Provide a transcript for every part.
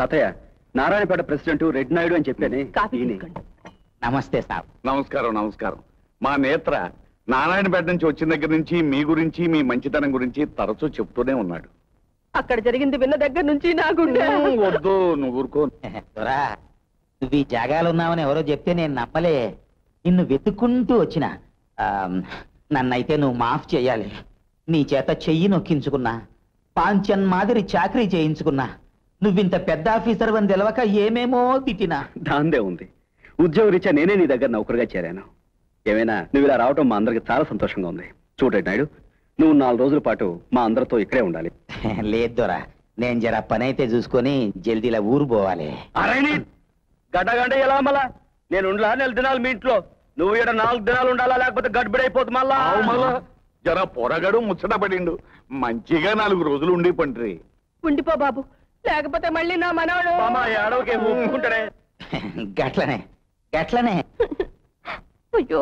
తాతయ్య Narayanpet president red Naidu అని చెప్పానే కాఫీ ఈయనే. తీసుకోండి నమస్తే సాబ్ నమస్కారం నమస్కారం మా నేత్ర నారాయణపేట నుంచి వచ్చిన దగ్గర నుంచి మీ గురించి మీ మంచితనం గురించి తరచూ చెప్తూనే ఉన్నాడు అక్కడ జరిగింది విన్న దగ్గర నుంచి నా గుండె ఉమ్, వద్దు నువ్వు ఊరుకో దొరా నువ్వు ఈ జాగాలో ఉన్నావని ఎవరో చెప్తే నేను నమ్మలే నిన్ను వెతుక్కుంటూ వచ్చిన నన్నైతే నువ్వు మాఫ్ చేయాలి నీ చేత చెయ్యి నొక్కించుకున్నా పాంచన్ మాదిరి చాకరీ చేయించుకున్నా నువ్వింత పెద్ద ఆఫీసర్ అని తెలవక ఏమేమో తిట్టినా దాందే ఉంది ఉద్యోగ రీత్యా నేనే నీ దగ్గర నౌకరుగా చేరాను ఏమైనా నువ్వు ఇలా రావటం మా అందరికి చాలా సంతోషంగా ఉంది చూడు రెడ్ నాయుడు నువ్వు నాలుగు రోజుల పాటు మా అందరితో ఇక్కడే ఉండాలి లేదు దొరా నేను జర పని అయితే చూసుకొని జల్దీలా ఊరు పోవాలి అరే గడ్డ గంట ఎలా మళ్ళా నేను ఉండాలా నెల దినాలు మీ ఇంట్లో నువ్వు ఇక్కడ నాలుగు దినాలు ఉండాలా లేకపోతే గడ్బడిపోతుంది మళ్ళా ఆవు మళ్ళా జర పొరగడు ముచ్చట పడిండు మంచిగా నాలుగు రోజులు ఉండి పండ్రి ఉండిపో బాబు లేకపోతే మళ్ళీ నా మనవడు మామ ఏడవకే ఊపుకుంటాడే గట్లనే గట్లనే అయ్యో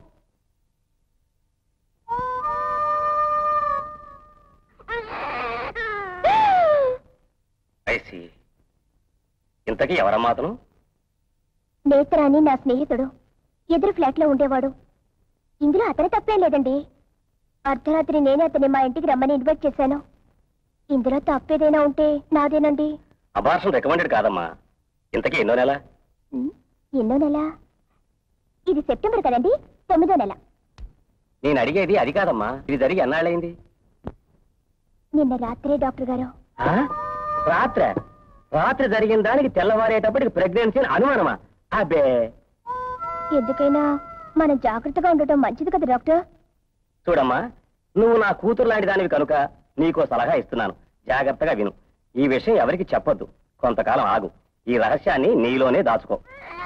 ఐసి ఇంతకీ ఎవరమ్మా అతను నేత్రాని నా స్నేహితుడు ఎదురు ఫ్లాట్ లో ఉండేవాడు ఇందులో అతని తప్పేం లేదండి అర్ధరాత్రి నేనే అతన్ని మా ఇంటికి రమ్మని ఇన్వైట్ చేశాను ఇందులో తప్పేదైనా ఉంటే నాదేనండి అబార్షన్ రికమెండెడ్ కాదమ్మా ఇంతకీ ఎన్నో నెల ఉమ్, ఎన్నో నెల ఇది సెప్టెంబర్ కదండి తొమ్మిదో నెల నేను అడిగేది అది కాదమ్మా ఇది జరిగి ఎన్నాళ్ళైంది నిన్న రాత్రే డాక్టర్ గారు రాత్రి రాత్రి జరిగిన దానికి తెల్లవారేటప్పటికి ప్రెగ్నెన్సీ అనుమానమా అబ్బే ఎందుకైనా మనం జాగ్రత్తగా ఉండటం మంచిది కదా డాక్టర్ చూడమ్మా నువ్వు నా కూతురు లాంటి దానివి కనుక నీకో సలహా ఇస్తున్నాను జాగ్రత్తగా విను ఈ విషయం ఎవరికి చెప్పొద్దు కొంతకాలం ఆగు ఈ రహస్యాన్ని నీలోనే దాచుకో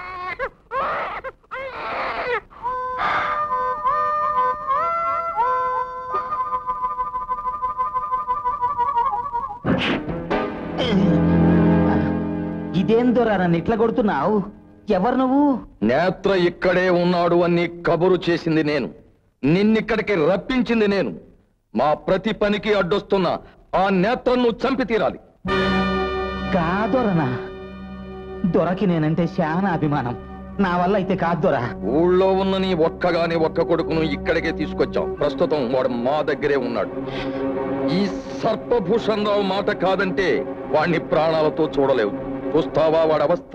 ఇదేం దొరా నన్ను ఇట్లా కొడుతున్నావు ఎవరు నువ్వు నేత్ర ఇక్కడే ఉన్నాడు అని కబురు చేసింది నేను నిన్నిక్కడికి రప్పించింది నేను మా ప్రతి పనికి అడ్డొస్తున్న ఆ నేత్రను చంపి తీరాలి కాదొరనా దొరకి నేనంటే చాలా అభిమానం నా వల్ల అయితే కాదు దొరా ఊళ్ళో ఉన్న నీ ఒక్కగాని ఒక్క కొడుకును ఇక్కడికే తీసుకొచ్చాం ప్రస్తుతం వాడు మా దగ్గరే ఉన్నాడు ఈ సర్పభూషణ్ రావు మాట కాదంటే వాణ్ణి ప్రాణాలతో చూడలేవు చూస్తావా వాడి అవస్థ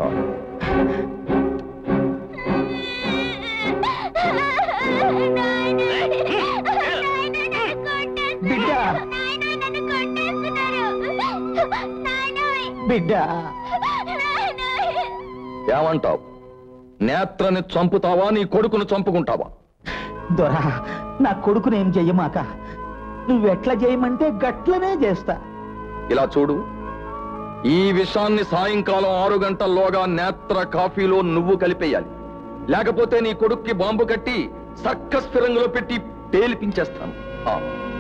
బిడ్డ బిడ్డ ఏమంటావు నేత్రని చంపుతావా నీ కొడుకును చంపుకుంటావా దొరా నా కొడుకునేం చెయ్యమాక నువ్వెట్లా చేయమంటే గట్లనే చేస్తా ఇలా చూడు ఈ విషాన్ని సాయంకాలం ఆరు గంటల్లోగా నేత్ర కాఫీలో నువ్వు కలిపేయాలి లేకపోతే నీ కొడుక్కి బాంబు కట్టి సర్కస్ ఫిరంగులో పెట్టి పేలిపించేస్తాను ఆ.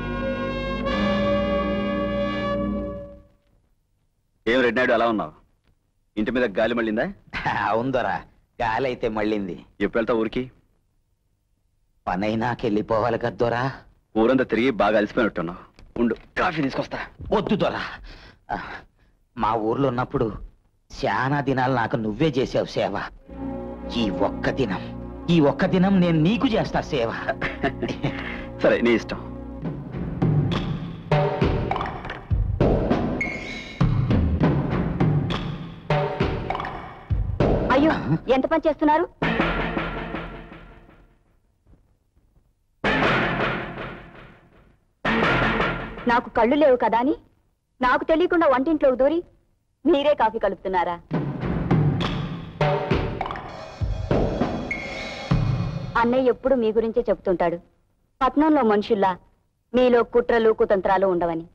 ఏం రెడ్ నాయుడు అలా ఉన్నావు ఇంటి మీద గాలి మళ్ళిందా అవును దొరా గాలి అయితే మళ్ళింది ఎప్పుడు వెళ్తావు ఊరికి పనైనాకెళ్ళిపోవాలి కదా దొరా ఊరంతా తిరిగి బాగా అలసిపోయినట్టున్నావు ఉండు కాఫీ తీసుకొస్తా వద్దు దొరా ఆ, మా ఊర్లో ఉన్నప్పుడు చాలా దినాలు నాకు నువ్వే చేసావు సేవ ఈ ఒక్క దినం ఈ ఒక్క దినం నేను నీకు చేస్తా సేవ సరే నీ ఇష్టం అయ్యో ఎంత పని చేస్తున్నారు నాకు కళ్ళు లేవు కదా అని నాకు తెలియకుండా వంటింట్లోకి దూరి మీరే కాఫీ కలుపుతున్నారా అన్నయ్య ఎప్పుడు మీ గురించే చెప్తుంటాడు పట్నంలో మనుషుల్లా మీలో కుట్రలు కుతంత్రాలు ఉండవని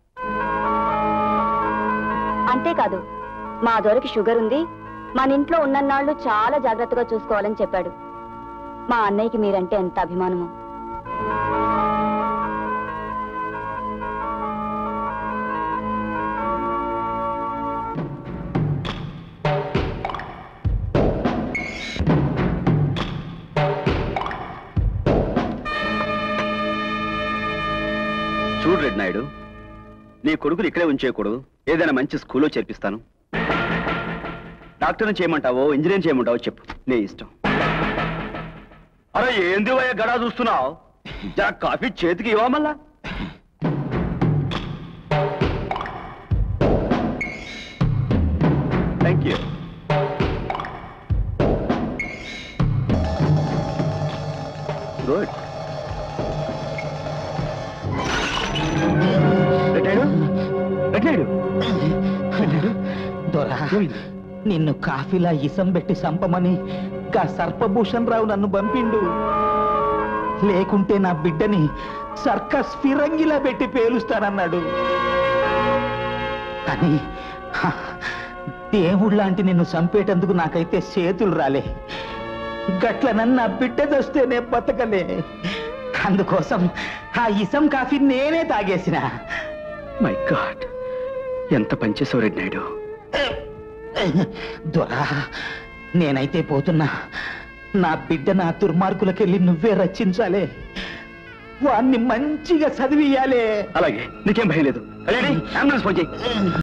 అంతేకాదు మా దొరికి షుగర్ ఉంది మన ఇంట్లో ఉన్నన్నాళ్ళు చాలా జాగ్రత్తగా చూసుకోవాలని చెప్పాడు మా అన్నయ్యకి మీరంటే ఎంత అభిమానమో చూడు రెడ్ నాయుడు నీ కొడుకులు ఇక్కడే ఉంచేయకూడదు ఏదైనా మంచి స్కూల్లో చేర్పిస్తాను డాక్టర్ని చేయమంటావో ఇంజనీర్ చేయమంటావో చెప్పు నీ ఇష్టం అరే ఏంది వయ్య గడా చూస్తున్నావు జర కాఫీ చేతికి ఇవ్వ మళ్ళా థ్యాంక్ యూ గుడ్ పెట్టాడు పెట్టాడు దొరా నిన్ను కాఫీలా ఇసం పెట్టి సంపమని గా సర్పభూషణ్ రావు నన్ను పంపిండు లేకుంటే నా బిడ్డని సర్కస్ ఫిరంగిలా పెట్టి పేలుస్తానన్నాడు కానీ హ, దేవుళ్ళలాంటి నిన్ను చంపేటందుకు నాకైతే చేతులు రాలే గట్ల నన్ను నా బిడ్డ దొస్తేనే బతకలే అందుకోసం ఆ ఇసం కాఫీ నేనే తాగేసిన మై గాడ్ ఎంత పనిచేసావు రెడ్డి నాయుడు దొరా నేనైతే పోతున్నా నా బిడ్డ నా దుర్మార్గులకెళ్ళి నువ్వే రచించాలే వాణ్ణి మంచిగా చదివియాలే అలాగే నీకేం భయం లేదు అంబులెన్స్ ఫోన్ చేయి